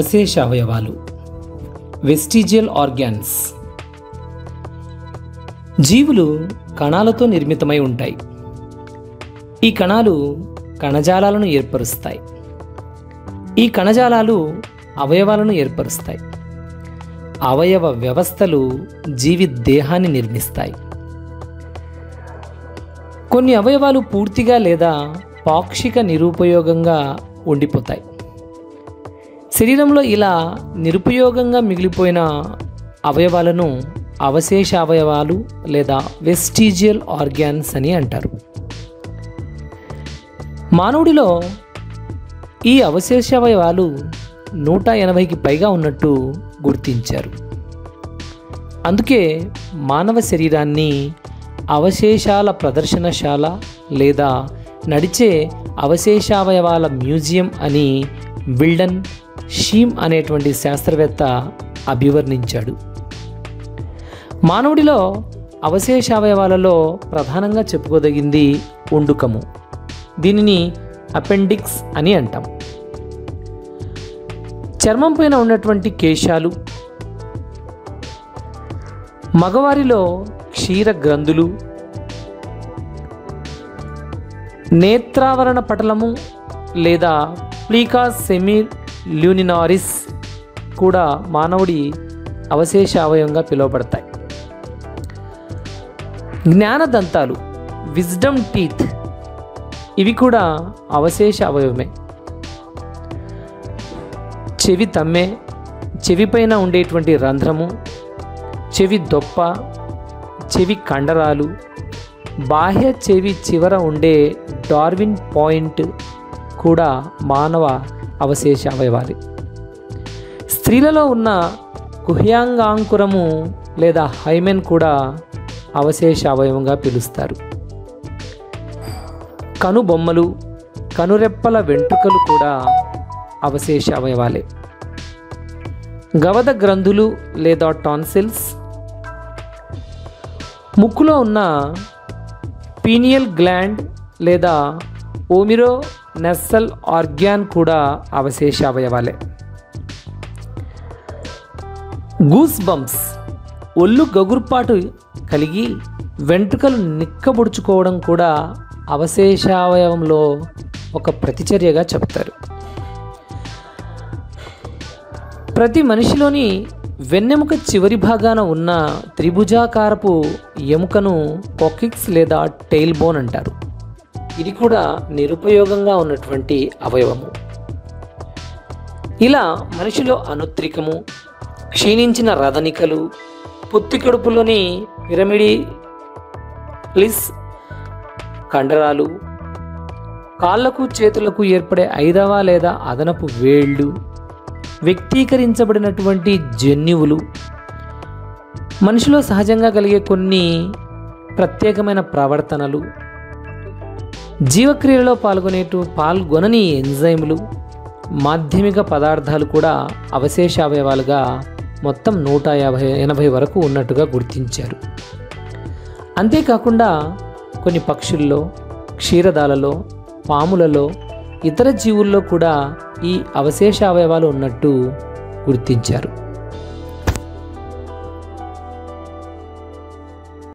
అవశేష అవయవాలు vestigial organs జీవులు కణాలతో నిర్మితమై ఉంటాయి ఈ కణాలు కణజాలాలను ఏర్పరుస్తాయి ఈ కణజాలాలు అవయవాలను ఏర్పరుస్తాయి అవయవ వ్యవస్థలు జీవి దేహాన్ని నిర్మిస్తాయి కొన్ని అవయవాలు పూర్తిగా లేదా పాక్షిక నిరుపయోగంగా ఉండిపోతాయి శరీరంలో ఇలా నిరుపయోగంగా మిగిలిపోయిన అవయవాలను అవశేష అవయవాలు లేదా వెస్టీజియల్ ఆర్గాన్స్ అని అంటారు మానవుడిలో ఈ అవశేష అవయవాలు నూట ఎనభైకి పైగా ఉన్నట్టు గుర్తించారు అందుకే మానవ శరీరాన్ని అవశేషాల ప్రదర్శనశాల లేదా నడిచే అవశేషావయవాల మ్యూజియం అని విల్డన్ షీమ్ అనేటువంటి శాస్త్రవేత్త అభివర్ణించాడు మానవుడిలో అవశేషావయవాలలో ప్రధానంగా చెప్పుకోదగింది ఉండుకము దీనిని అపెండిక్స్ అని అంటాం చర్మం పైన ఉన్నటువంటి కేశాలు మగవారిలో క్షీర గ్రంథులు నేత్రావరణ పటలము లేదా ప్లీకా సెమీ ల్యూనినారిస్ కూడా మానవుడి అవశేష అవయవంగా పిలువబడతాయి జ్ఞానదంతాలు విజ్డమ్ టీత్ ఇవి కూడా అవశేష అవయవమే చెవి తమ్మె చెవిపైన ఉండేటువంటి రంధ్రము చెవి దొప్ప చెవి కండరాలు బాహ్య చెవి చివర ఉండే డార్విన్ పాయింట్ కూడా మానవ అవశేష అవయవాలు స్త్రీలలో ఉన్న కుహ్యాంగాంకురము లేదా హైమెన్ కూడా అవశేష అవయవంగా పిలుస్తారు కనుబొమ్మలు కనురెప్పల వెంట్రుకలు కూడా అవశేష అవయవాలే గవద గ్రంథులు లేదా టాన్సిల్స్ ముక్కులో ఉన్న పీనియల్ గ్లాండ్ లేదా ఓమిరో నెస్సల్ ఆర్గాన్ కూడా అవశేష అవయవాలే గూస్ బంప్స్ ఒళ్ళు గగుర్పాటు కలిగి వెంట్రుకలు నిక్కబుడుచుకోవడం కూడా అవశేషావయవంలో ఒక ప్రతిచర్యగా చెప్తారు ప్రతి మనిషిలోని వెన్నెముక చివరి భాగాన ఉన్న త్రిభుజాకారపు ఎముకను కొకిక్స్ లేదా టెయిల్ బోన్ అంటారు ఇది కూడా నిరుపయోగంగా ఉన్నటువంటి అవయవము ఇలా మనిషిలో అనుత్రికము క్షీణించిన రదనికలు పుత్తి కడుపులోని పిరమిడి లిస్ కండరాలు కాళ్లకు చేతులకు ఏర్పడే ఐదవ లేదా అదనపు వేళ్ళు వ్యక్తీకరించబడినటువంటి జన్యువులు మనిషిలో సహజంగా కలిగే కొన్ని ప్రత్యేకమైన ప్రవర్తనలు జీవక్రియలో పాల్గొనేటు పాల్గొనని ఎంజైములు మాధ్యమిక పదార్థాలు కూడా అవశేష అవయవాలుగా మొత్తం నూట యాభై ఎనభై వరకు ఉన్నట్టుగా గుర్తించారు అంతేకాకుండా కొన్ని పక్షుల్లో క్షీరదాలలో పాములలో ఇతర జీవుల్లో కూడా ఈ అవశేష అవయవాలు ఉన్నట్టు గుర్తించారు